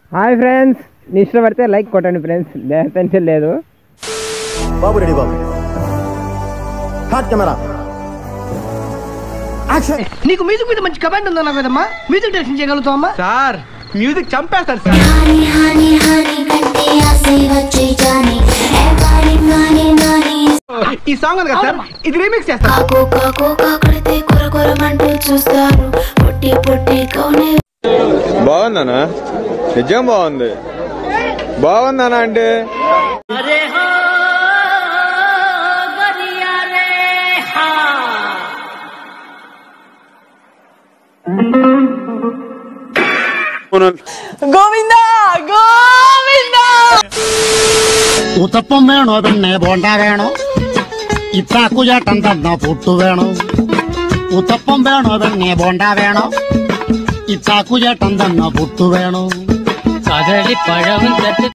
hi friends నీ ఇష్టపడితే like కొట్టండి ఫ్రెండ్స్ టెన్షన్ లేదు బాబు రెడీ బాబు హాట్ కెమెరా యాక్షన్ నీకు మ్యూజిక్ మీద మంచి కమాండ్ ఉందన్నా కదమ్మా మ్యూజిక్ డైరెక్షన్ చేయగలుగుతావమ్మా సార్ మ్యూజిక్ చంపేస్తాను సార్ హాని హాని హాని కంటే ఆసే వచ్చే జాని ఎవ్వరి నాని నాని ఈ సాంగ్ ఉంది కదా సార్ ఇది రీమిక్స్ చేస్తాను కాకు కాకు కాకడితే కొర కొరమంటూ చూస్తారు పొట్టి పొట్టి కౌనే బాగుందనా నిజం బాగుంది బాగుందనా అంటే గోవిందా గోవిందా ഉത്തപ്പം വേണോ പിന്നെ ബോണ്ട വേണോ ഇത്താക്കുചേട്ടൻ തന്ന പുട്ടു വേണോ ഉത്തപ്പം വേണോ പിന്നെ ബോണ്ട വേണോ ഇത്താക്കുചേട്ടൻ തന്ന പുട്ടു വേണോ కదలి పഴం